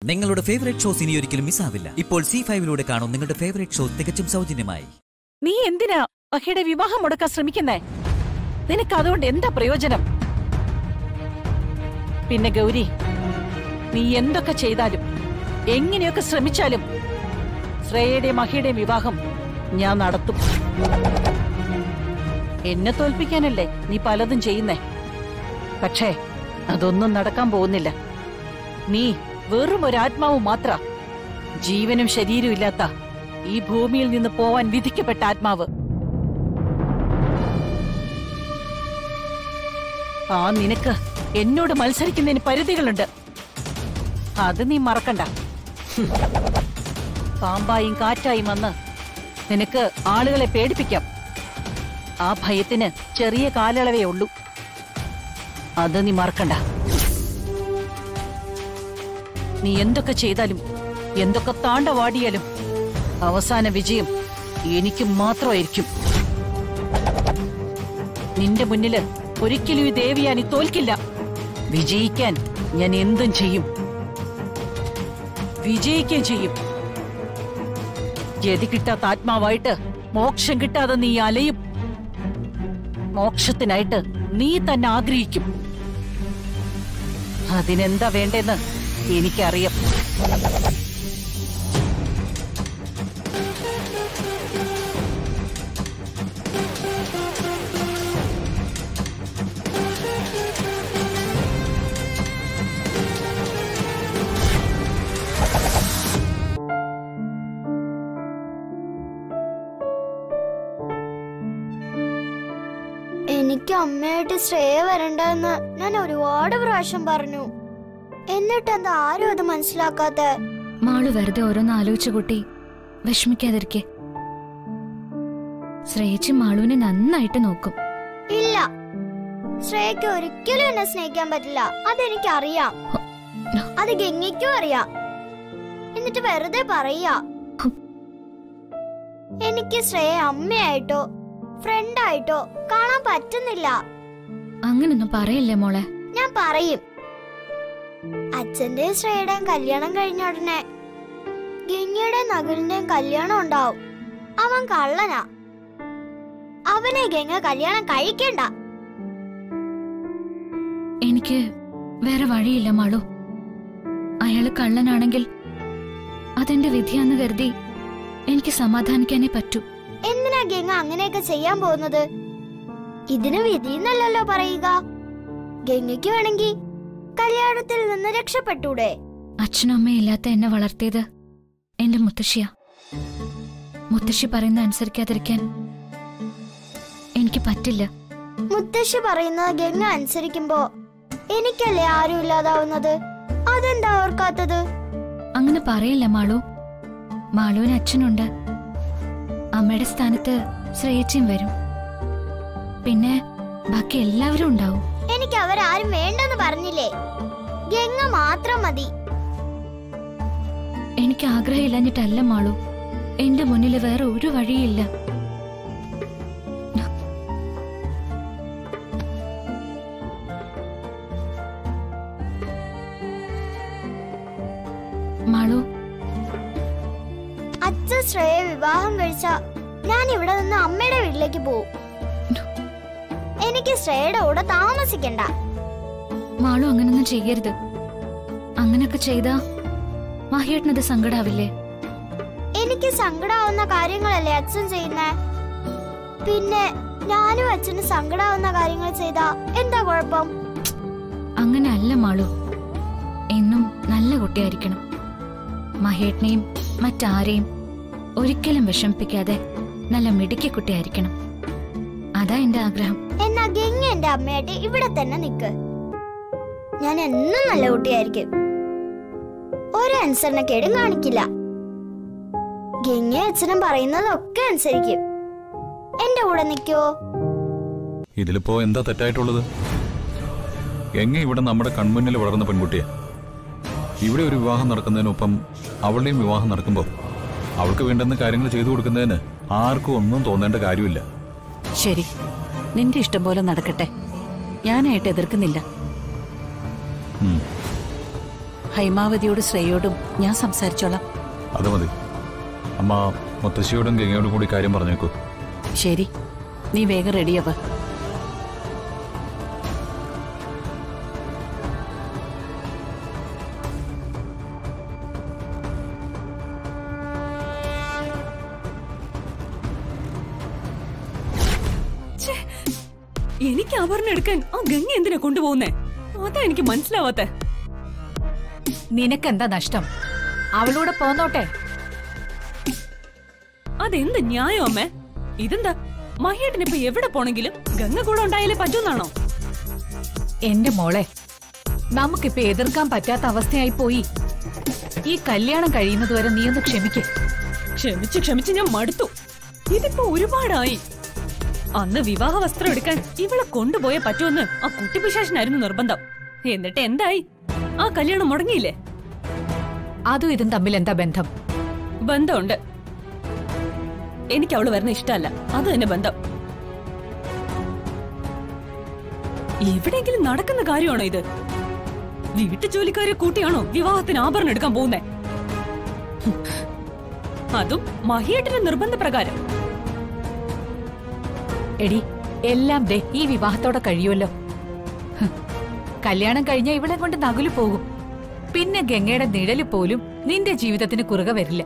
നിങ്ങളുടെ favourite shows ഇനി ഒരിക്കലും മിസ്സാവില്ല ഇപ്പോൾ സി ഫൈവിലൂടെ കാണും നിങ്ങളുടെ ഫേവറേറ്റ് ഷോ തികച്ചും സൗജന്യമായി നീ എന്തിനാ മഹിയുടെ വിവാഹം മുടക്കാൻ ശ്രമിക്കുന്നേ നിനക്ക് അതുകൊണ്ട് എന്താ പ്രയോജനം പിന്നെ ഗൗരി നീ എന്തൊക്കെ ചെയ്താലും എങ്ങനെയൊക്കെ ശ്രമിച്ചാലും ശ്രേയയുടെയും മഹിയുടെയും വിവാഹം ഞാൻ നടത്തും എന്നെ തോൽപ്പിക്കാനല്ലേ നീ പലതും ചെയ്യുന്നേ പക്ഷേ അതൊന്നും നടക്കാൻ പോകുന്നില്ല നീ വെറും ഒരു ആത്മാവ് മാത്ര ജീവനും ശരീരവും ഇല്ലാത്ത ഈ ഭൂമിയിൽ നിന്ന് പോവാൻ വിധിക്കപ്പെട്ട ആത്മാവ് ആ നിനക്ക് എന്നോട് മത്സരിക്കുന്നതിന് പരിധികളുണ്ട് അത് നീ മറക്കണ്ട ഹും. പാമ്പായും കാറ്റായും വന്ന് നിനക്ക് ആളുകളെ പേടിപ്പിക്കാം ആ ഭയത്തിന് ചെറിയ കാലയളവേ ഉള്ളൂ അത് നീ മറക്കണ്ട നീ എന്തൊക്കെ ചെയ്താലും എന്തൊക്കെ താണ്ടവാടിയാലും അവസാന വിജയം എനിക്ക് മാത്രമായിരിക്കും നിന്റെ മുന്നില് ഒരിക്കലും ഈ ദേവിയാനി തോൽക്കില്ല വിജയിക്കാൻ ഞാൻ എന്തും ചെയ്യും വിജയിക്കുകയും ചെയ്യും ഗതി കിട്ടാത്ത ആത്മാവായിട്ട് മോക്ഷം കിട്ടാതെ നീ അലയും മോക്ഷത്തിനായിട്ട് നീ തന്നെ ആഗ്രഹിക്കും അതിനെന്താ വേണ്ടെന്ന് എനിക്കറിയാം എനിക്ക് അമ്മയായിട്ട് ശ്രേയ വരണ്ടെന്ന് ഞാൻ ഒരുപാട് പ്രാവശ്യം പറഞ്ഞു എന്നിട്ട് എന്താ ആരും അത് മനസ്സിലാക്കാത്ത മാളു വെറുതെ ഓരോന്ന് ആലോചിച്ചു കൂട്ടി വിഷമിക്കാതിരിക്കെ ശ്രേയച്ചി മാളുവിനെ നന്നായിട്ട് നോക്കും ഇല്ല ശ്രേയക്ക് ഒരിക്കലും എന്നെ സ്നേഹിക്കാൻ പറ്റില്ല അതെനിക്കറിയാം അത് ഗംഗയ്ക്കും അറിയാം എന്നിട്ട് വെറുതെ പറയാ എനിക്ക് ശ്രേയ അമ്മയായിട്ടോ ഫ്രണ്ടായിട്ടോ കാണാൻ പറ്റുന്നില്ല അങ്ങനൊന്നും പറയില്ലേ മോളെ ഞാൻ പറയും അച്ഛന്റെയും ശ്രേയുടെയും കല്യാണം കഴിഞ്ഞ ഉടനെ ഗംഗയുടെയും നകുലിന്റെയും കല്യാണം ഉണ്ടാവും അവൻ കള്ളനാ അവനെ ഗംഗ കല്യാണം കഴിക്കണ്ട എനിക്ക് വേറെ വഴിയില്ല മാളു അയാള് കള്ളനാണെങ്കിൽ അതെന്റെ വിധിയാന്ന് കരുതി എനിക്ക് സമാധാനിക്കാനേ പറ്റൂ എന്തിനാ ഗംഗ അങ്ങനെയൊക്കെ ചെയ്യാൻ പോകുന്നത് ഇതിന് വിധിന്നല്ലല്ലോ പറയുക ഗംഗയ്ക്ക് വേണമെങ്കിൽ കല്യാണത്തിൽ നിന്ന് രക്ഷപ്പെട്ടൂടെ അച്ഛനും അമ്മയും ഇല്ലാത്ത എന്നെ വളർത്തിയത് എന്റെ മുത്തശ്ശിയാ മുത്തശ്ശി പറയുന്ന അനുസരിക്കാതിരിക്കാൻ എനിക്ക് പറ്റില്ല മുത്തശ്ശി പറയുന്നത് ഗംഗ അനുസരിക്കുമ്പോ എനിക്കല്ലേ ആരും ഇല്ലാതാവുന്നത് അതെന്താ ഓർക്കാത്തത് അങ്ങനെ പറയില്ല മാളു മാളുവിന് അച്ഛനുണ്ട് അമ്മയുടെ സ്ഥാനത്ത് ശ്രേയച്ചയും വരും പിന്നെ ബാക്കി എല്ലാവരും ഉണ്ടാവും എനിക്ക് അവരാരും വേണ്ടെന്ന് പറഞ്ഞില്ലേ ഗംഗ മാത്രം മതി എനിക്ക് ആഗ്രഹമില്ലാഞ്ഞിട്ടല്ല മാളു എന്റെ മുന്നിൽ വേറെ ഒരു വഴിയില്ല മാളു അച്ഛൻ ശ്രേയ വിവാഹം കഴിച്ച ഞാൻ ഇവിടെ നിന്ന് അമ്മയുടെ വീട്ടിലേക്ക് പോവും എനിക്ക് ശ്രേയയുടെ കൂടെ താമസിക്കണ്ട മാളു അങ്ങനൊന്നും ചെയ്യരുത് അങ്ങനൊക്കെ ചെയ്താ മാഹിയേട്ടനത് സങ്കടാവില്ലേ എനിക്ക് സങ്കടാവുന്ന കാര്യങ്ങളല്ലേ അച്ഛൻ ചെയ്യുന്നേ പിന്നെ ഞാനും അച്ഛന് സങ്കടാവുന്ന കാര്യങ്ങൾ ചെയ്താ എന്താ കുഴപ്പം അങ്ങനെ അല്ല മാളു എന്നും നല്ല കുട്ടിയായിരിക്കണം മഹേട്ടനെയും മറ്റാരെയും ഒരിക്കലും വിഷമിപ്പിക്കാതെ നല്ല മിടുക്കി കുട്ടിയായിരിക്കണം അതാ എന്റെ ആഗ്രഹം എന്നാ ഗംഗ എന്റെ അമ്മയായിട്ട് ഇവിടെ തന്നെ നിക്ക് ഞാൻ എന്നും നല്ല കുട്ടിയായിരിക്കും ഒരു അനുസരണക്കേടും കാണിക്കില്ല ഗംഗ അച്ഛനും പറയുന്നതൊക്കെ അനുസരിക്കും എന്റെ കൂടെ നിക്കോ ഇതിലിപ്പോ എന്താ തെറ്റായിട്ടുള്ളത് എങ്ങനെ ഇവിടെ നമ്മുടെ കൺമുന്നിൽ വളർന്ന പെൺകുട്ടിയാ ഇവിടെ ഒരു വിവാഹം നടക്കുന്നതിനൊപ്പം അവളുടെയും വിവാഹം നടക്കുമ്പോൾ അവൾക്ക് വേണ്ടുന്ന കാര്യങ്ങൾ ചെയ്തു കൊടുക്കുന്നതിന് ആർക്കും ഒന്നും തോന്നേണ്ട കാര്യമില്ല ശരി നിന്റെ ഇഷ്ടം പോലെ നടക്കട്ടെ ഞാനായിട്ട് എതിർക്കുന്നില്ല ഉം. ഹൈമാവതിയോട് ശ്രേയോടും ഞാൻ സംസാരിച്ചോളാം അത് മതി അമ്മ മുത്തശ്ശിയോടും ഗംഗയോടും കൂടി കാര്യം പറഞ്ഞേക്കൂ ശരി നീ വേഗം റെഡിയാവ് എനിക്ക് ആഭരണം എടുക്കാൻ ആ ഗംഗ എന്തിനാ കൊണ്ടുപോകുന്നേ അതാ എനിക്ക് മനസ്സിലാവാത്തെ നിനക്കെന്താ നഷ്ടം അവളൂടെ പോന്നോട്ടെ അതെന്ത് ന്യായം അമ്മേ ഇതെന്താ മഹിയേട്ടൻ ഇപ്പൊ എവിടെ പോണെങ്കിലും ഗംഗ കൂടെ ഉണ്ടായാലേ പറ്റൂന്നാണോ എന്റെ മോളെ നമുക്കിപ്പൊ എതിർക്കാൻ പറ്റാത്ത അവസ്ഥയായി പോയി ഈ കല്യാണം കഴിയുന്നതുവരെ നീ ഒന്ന് ക്ഷമിക്ക് ക്ഷമിച്ച് ക്ഷമിച്ച് ഞാൻ മടുത്തു ഇതിപ്പോ ഒരുപാടായി അന്ന് വിവാഹ വസ്ത്രം എടുക്കാൻ ഇവളെ കൊണ്ടുപോയേ പറ്റുമെന്ന് ആ കുട്ടിപ്പിശാശനായിരുന്നു നിർബന്ധം എന്നിട്ട് എന്തായി ആ കല്യാണം മുടങ്ങിയില്ലേ അതും ഇതും തമ്മിൽ എന്താ ബന്ധം ബന്ധമുണ്ട് എനിക്ക് അവള് വരുന്ന ഇഷ്ടമല്ല അത് തന്നെ ബന്ധം എവിടെയെങ്കിലും നടക്കുന്ന കാര്യമാണോ ഇത് വീട്ടു ജോലിക്കാരെ കൂട്ടിയാണോ വിവാഹത്തിന് ആഭരണം എടുക്കാൻ പോകുന്നേ അതും മഹിയേട്ടന്റെ നിർബന്ധപ്രകാരം എടി എല്ലാം ദേ ഈ വിവാഹത്തോടെ കഴിയുമല്ലോ ഹ്, കല്യാണം കഴിഞ്ഞ ഇവളെ കൊണ്ട് നകുലു പോകും പിന്നെ ഗംഗയുടെ നിഴല് പോലും നിന്റെ ജീവിതത്തിന് കുറുകെ വരില്ല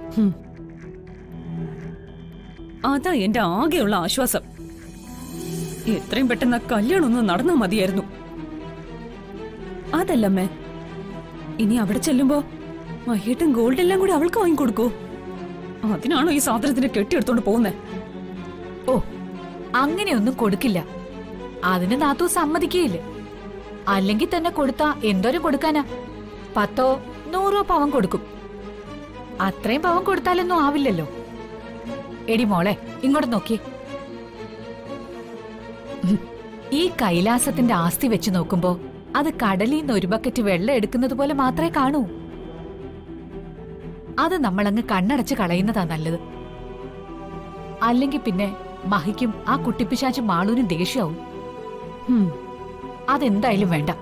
അതാ എന്റെ ആകെയുള്ള ആശ്വാസം എത്രയും പെട്ടെന്ന് ആ കല്യാണം ഒന്ന് നടന്നാ മതിയായിരുന്നു അതല്ലമ്മേ ഇനി അവിടെ ചെല്ലുമ്പോ മഹിയേട്ടൻ ഗോൾഡ് എല്ലാം കൂടി അവൾക്ക് വാങ്ങിക്കൊടുക്കൂ അതിനാണോ ഈ സാധനത്തിന് കെട്ടിയെടുത്തോണ്ട് പോകുന്നേ ഓ അങ്ങനെയൊന്നും കൊടുക്കില്ല അതിന് നാത്തു സമ്മതിക്കുകയില്ല അല്ലെങ്കിൽ തന്നെ കൊടുത്താ എന്തോരം കൊടുക്കാനാ പത്തോ നൂറോ പവൻ കൊടുക്കും അത്രയും പവൻ കൊടുത്താലൊന്നും ആവില്ലല്ലോ എടി മോളെ ഇങ്ങോട്ട് നോക്കി ഈ കൈലാസത്തിന്റെ ആസ്തി വെച്ച് നോക്കുമ്പോ അത് കടലിൽ നിന്ന് ഒരു ബക്കറ്റ് വെള്ളം എടുക്കുന്നത് പോലെ മാത്രമേ കാണൂ അത് നമ്മളങ്ങ് കണ്ണടച്ച് കളയുന്നതാ നല്ലത് അല്ലെങ്കിൽ പിന്നെ മഹിക്കും ആ കുട്ടിപ്പിശാച്ച് മാളൂനും ദേഷ്യമാവും ഹും, അതെന്തായാലും വേണ്ട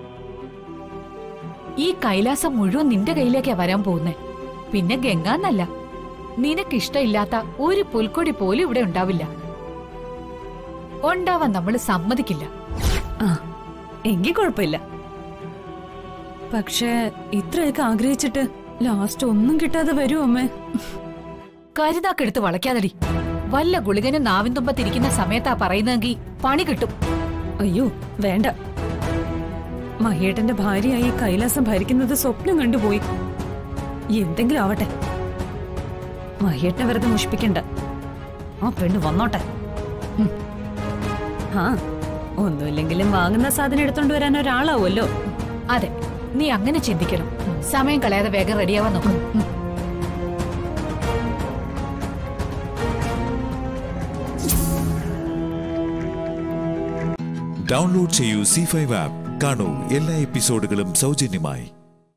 ഈ കൈലാസം മുഴുവൻ നിന്റെ കയ്യിലേക്കാ വരാൻ പോകുന്നേ പിന്നെ ഗംഗാന്നല്ല നിനക്കിഷ്ടമില്ലാത്ത ഒരു പുൽക്കൊടി പോലും ഇവിടെ ഉണ്ടാവില്ല ഉണ്ടാവാൻ നമ്മൾ സമ്മതിക്കില്ല ആ എങ്കിൽ കുഴപ്പമില്ല പക്ഷേ ഇത്രയൊക്കെ ആഗ്രഹിച്ചിട്ട് ലാസ്റ്റ് ഒന്നും കിട്ടാതെ വരുമോ അമ്മേ കരുതാക്കെടുത്ത് വളയ്ക്കാതടി വല്ല ഗുളികനും നാവിൻ തുമ്പത്തിരിക്കുന്ന സമയത്താ പറയുന്നതെങ്കിൽ പണി കിട്ടും അയ്യോ വേണ്ട മഹേട്ടന്റെ ഭാര്യയായി കൈലാസം ഭരിക്കുന്നത് സ്വപ്നം കണ്ടുപോയി എന്തെങ്കിലും ആവട്ടെ മഹേട്ടനെ വെറുതെ മുഷിപ്പിക്കണ്ട ആ പെണ്ണ് വന്നോട്ടെ ഹും. ആ ഒന്നുമില്ലെങ്കിലും വാങ്ങുന്ന സാധനം എടുത്തോണ്ട് വരാൻ ഒരാളാവുമല്ലോ അതെ നീ അങ്ങനെ ചിന്തിക്കണം സമയം കളയാതെ വേഗം റെഡിയാവാൻ നോക്കും ഉം. ഡൗൺലോഡ് ചെയ്യൂ സി ഫൈവ് ആപ്പ് കാണൂ എല്ലാ എപ്പിസോഡുകളും സൗജന്യമായി